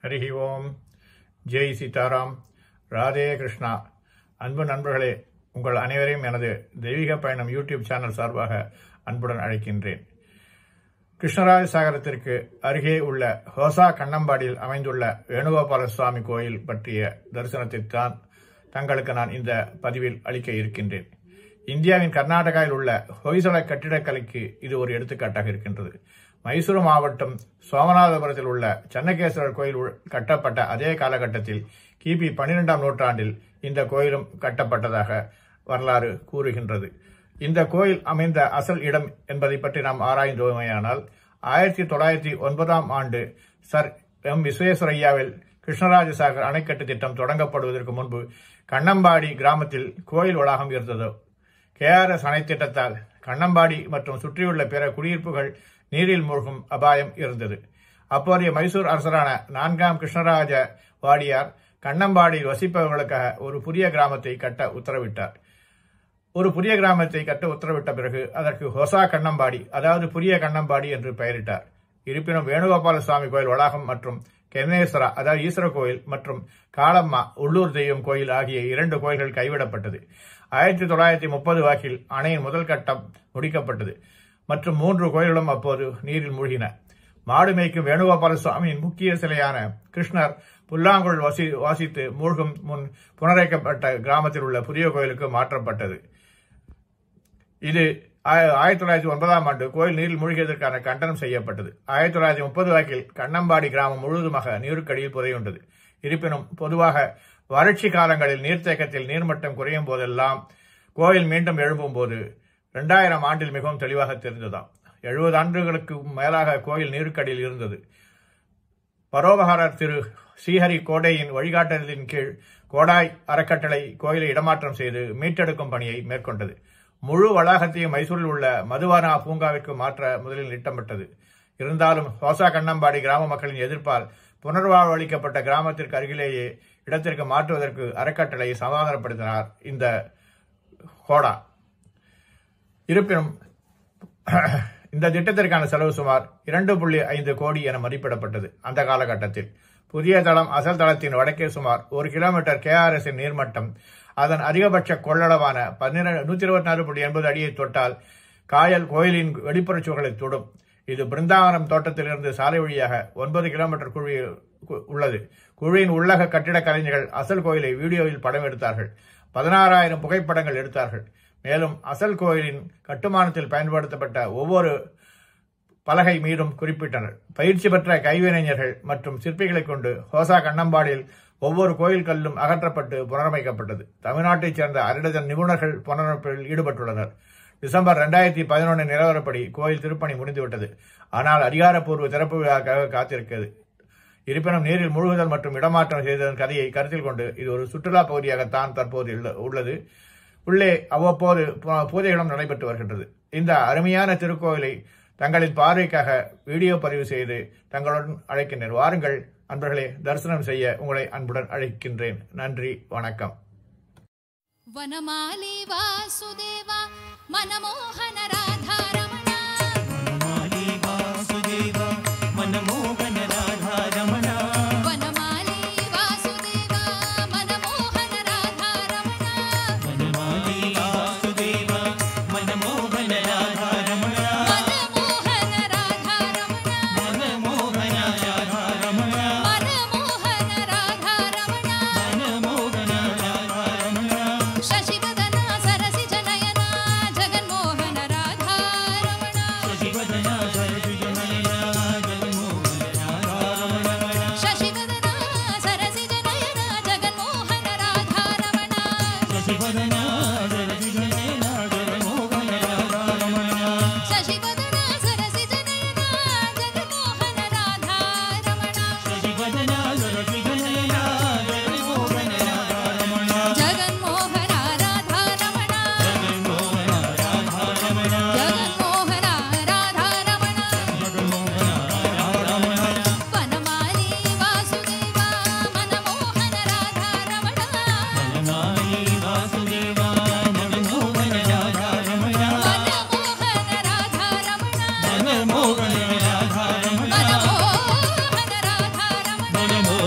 ஹரிஹி ஓம் ஜெய் சீதாராம் ராதே கிருஷ்ணா அன்பு நண்பர்களே உங்கள் அனைவரையும் எனது தெய்வீக பயணம் யூடியூப் சேனல் சார்பாக அன்புடன் அழைக்கின்றேன் கிருஷ்ணராஜ சாகரத்திற்கு அருகே உள்ள ஹோசா கண்ணம்பாடியில் அமைந்துள்ள வேணுகோபால சுவாமி கோயில் பற்றிய தரிசனத்தைத்தான் தங்களுக்கு நான் இந்த பதிவில் அளிக்க இருக்கின்றேன் இந்தியாவின் கர்நாடகாவில் உள்ள ஹொய்சல கட்டிடக்கலைக்கு இது ஒரு எடுத்துக்காட்டாக இருக்கின்றது மைசூரு மாவட்டம் சோமநாதபுரத்தில் உள்ள சன்னகேஸ்வரர் கோயில் உள்- கட்டப்பட்ட அதே காலகட்டத்தில் கிபி பன்னிரெண்டாம் நூற்றாண்டில் இந்த கோயிலும் கட்டப்பட்டதாக வரலாறு கூறுகின்றது இந்த கோயில் அமைந்த அசல் இடம் என்பதை பற்றி நாம் ஆராய்ந்தோமையானால் ஆயிரத்தி தொள்ளாயிரத்தி ஒன்பதாம் ஆண்டு சர் எம் விஸ்வேஸ்வரையாவில் கிருஷ்ணராஜ சாகர் அணைக்கட்டு திட்டம் தொடங்கப்படுவதற்கு முன்பு கண்ணம்பாடி கிராமத்தில் கோயில் வளாகம் இருந்தது கேஆர்எஸ் அணை திட்டத்தால் கண்ணம்பாடி மற்றும் சுற்றியுள்ள பிற குடியிருப்புகள் நீரில் மூழ்கும் அபாயம் இருந்தது அப்போதைய மைசூர் அரசரான நான்காம் கிருஷ்ணராஜ வாடியார் கண்ணம்பாடியில் வசிப்பவர்களுக்காக ஒரு புதிய கிராமத்தை கட்ட உத்தரவிட்டார் ஒரு புதிய கிராமத்தை கட்ட உத்தரவிட்ட பிறகு அதற்கு ஹொசா கண்ணம்பாடி அதாவது புதிய கண்ணம்பாடி என்று பெயரிட்டார் இருப்பினும் வேணுகோபால சுவாமி கோயில் வளாகம் மற்றும் கென்னேஸ்வரா அதாவது ஈஸ்வர கோயில் மற்றும் காளம்மா உள்ளூர் தெய்வம் கோயில் ஆகிய இரண்டு கோயில்கள் கைவிடப்பட்டது ஆயிரத்தி தொள்ளாயிரத்தி முப்பது வாக்கில் அணையின் முதல் கட்டம் முடிக்கப்பட்டது மற்றும் மூன்று கோயில்களும் அப்போது நீரில் மூழ்கின மாடு மேய்க்கும் வேணுகோபால சுவாமியின் முக்கிய சிலையான கிருஷ்ணர் புல்லாங்குழல் வசி வாசித்து மூழ்கும் முன் புனரைக்கப்பட்ட கிராமத்தில் உள்ள புதிய கோயிலுக்கு மாற்றப்பட்டது இது ஆய- ஆயிரத்தி தொள்ளாயிரத்தி ஒன்பதாம் ஆண்டு கோயில் நீரில் மூழ்கியதற்கான கண்டனம் செய்யப்பட்டது ஆயிரத்தி தொள்ளாயிரத்தி முப்பது வாக்கில் கண்ணம்பாடி கிராமம் முழுவதுமாக நீருக்கடியில் புதையுண்டது இருப்பினும் பொதுவாக வறட்சி காலங்களில் நீர்த்தேக்கத்தில் நீர்மட்டம் குறையும் போதெல்லாம் கோயில் மீண்டும் எழும்பும் போது இரண்டாயிரம் ஆண்டில் மிகவும் தெளிவாக தெரிந்ததாம் எழுபது ஆண்டுகளுக்கு மேலாக கோயில் நீருக்கடியில் இருந்தது பரோபகாரர் திரு ஸ்ரீஹரி கோடையின் வழிகாட்டுதலின் கீழ் கோடாய் அறக்கட்டளை கோயிலை இடமாற்றம் செய்து மீட்டெடுக்கும் பணியை மேற்கொண்டது முழு வளாகத்தையும் மைசூரில் உள்ள மதுவானா பூங்காவிற்கு மாற்ற முதலில் திட்டமிட்டது இருந்தாலும் ஹோசா கண்ணம்பாடி கிராம மக்களின் எதிர்ப்பால் புனர்வாழ்வளிக்கப்பட்ட கிராமத்திற்கு அருகிலேயே இடத்திற்கு மாற்றுவதற்கு அறக்கட்டளை சமாதானப்படுத்தினார் இந்த கோடா இருப்பினும் இந்த திட்டத்திற்கான செலவு சுமார் இரண்டு புள்ளி ஐந்து கோடி என மதிப்பிடப்பட்டது அந்த காலகட்டத்தில் புதிய தளம் அசல் தளத்தின் வடக்கே சுமார் ஒரு கிலோமீட்டர் கேஆர்எஸ் நீர்மட்டம் அதன் அதிகபட்ச கொள்ளளவான பன்னிரண்டு நூத்தி இருபத்தி நாலு புள்ளி எண்பது அடியை தொட்டால் காயல் கோயிலின் வெளிப்புறச் சுவர்களை தொடும் இது பிருந்தாவனம் தோட்டத்திலிருந்து சாலை வழியாக ஒன்பது கிலோமீட்டர் குழி கு- உள்ளது குழியின் உள்ளக கட்டிடக் கலைஞர்கள் அசல் கோயிலை வீடியோவில் படம் எடுத்தார்கள் பதினாறாயிரம் புகைப்படங்கள் எடுத்தார்கள் மேலும் அசல் கோயிலின் கட்டுமானத்தில் பயன்படுத்தப்பட்ட ஒவ்வொரு பலகை மீதும் குறிப்பிட்டனர் பயிற்சி பெற்ற கைவினைஞர்கள் மற்றும் சிற்பிகளைக் கொண்டு ஹோசா கண்ணம்பாடியில் ஒவ்வொரு கோயில் கல்லும் அகற்றப்பட்டு புனரமைக்கப்பட்டது தமிழ்நாட்டைச் சேர்ந்த அரிடஜன் நிபுணர்கள் புனரமைப்பில் ஈடுபட்டுள்ளனர் டிசம்பர் இரண்டாயிரத்தி பதினொன்று நிலவரப்படி கோயில் திருப்பணி முடிந்துவிட்டது ஆனால் அதிகாரப்பூர்வ திறப்பு விழாக்காக காத்திருக்கிறது இருப்பினும் நீரில் மூழ்குதல் மற்றும் இடமாற்றம் செய்ததன் கதையை கருத்தில் கொண்டு இது ஒரு சுற்றுலா பகுதியாகத்தான் தற்போது உள்ள- உள்ளது உள்ளே அவ்வப்போது பூ- பூஜைகளும் நடைபெற்று வருகின்றது இந்த அருமையான திருக்கோயிலை தங்களின் பார்வைக்காக வீடியோ பதிவு செய்து தங்களுடன் அழைக்கின்றேன் வாருங்கள் அன்பர்களே தரிசனம் செய்ய உங்களை அன்புடன் அழைக்கின்றேன் நன்றி வணக்கம் ವನಮಾಲಿ ವಾಸುದೇವ ಮನಮೋಹನ ರಾಧಾರಮಣ ಮಾಲಿ ವಾಸುದೇವ ಮನಮೋಹನ ರಾಧಾರಮಣ ವನಮಾಲಿ ವಾಸುದೇವ ಮನಮೋಹನ ರಾಧಾರಮಣ ವನಮಾಲಿ ವಾಸುದೇವ ಮನಮೋಹನ ರಾಧಾರಮಣ ಮನಮೋಹನ ರಾಧಾರಮಣ ಮನಮೋಹನ ರಾಧಾರಮಣ ಮನಮೋಹನ ರಾಧಾರಮಣ ಮನಮೋಹನ ರಾಧಾರಮಣ ಶಶಿವದನ ಸರಸಿ ಜನಯನ ಜಗನ್ಮೋಹನ ರಾಧಾರಮಣ ಶಶಿವದನ ಸರಸಿಜ ನಯನ ಜಗನ್ಮೋಹನ ರಾಧಾರಮಣ ಶಶಿವದನ ಸರಸಿ ಜನಯನ ಜಗನ್ಮೋಹನ ರಾಧಾರಮಣ ಶಶಿವದನ ಸರಸಿಜ ನಯನ ಜಗನ್ಮೋಹನ ರಾಧಾರಮಣ ಶಶಿವದನ ಸರಸಿ ಜನಯನ ಜಗನ್ಮೋಹನ ರಾಧಾರಮಣ ಶಶಿವದನ ಸರಸಿಜ ನಯನ ಜಗನ್ಮೋಹನ ರಾಧಾರಮಣ ಜಗನ್ಮೋಹನ ರಾಧಾರಮಣ ಜಗನ್ಮೋಹನ ರಾಧಾರಮಣ ಜಗನ್ಮೋಹನ ರಾಧಾರಮಣ ವನಮಾಲಿ ವಾಸುದೇವ ಮನಮೋಹನ ರಾಧಾರಮಣ ವನಮಾಲಿ ವಾಸುದೇವ ಮನಮೋಹನ ರಾಧಾರಮಣ ಮನಮೋಹನ ರಾಧಾರಮಣ ಮನಮೋಹನ ರಾಧಾರಮಣ ಮನಮೋಹನ ರಾಧಾರಮಣ ಮನಮೋಹನ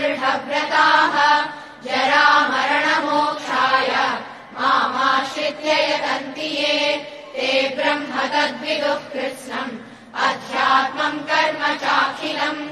दृढव्रताः जरामरणमोक्षाय मामाश्रित्य यतन्ति ये ते ब्रह्म तद्विदुः कृत्स्नम् अध्यात्मम् कर्म चाखिलम्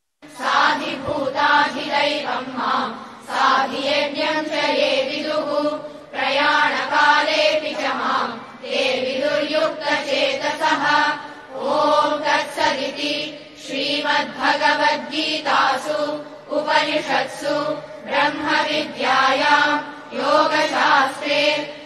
साधिभूताधिदैवम् माम् साधियज्ञम् च ये विदुः प्रयाणकालेऽपि च माम् ते विदुर्युक्तचेतसः ॐ तत्सदिति श्रीमद्भगवद्गीतासु उपनिषत्सु ब्रह्मविद्यायाम् योगशास्त्रे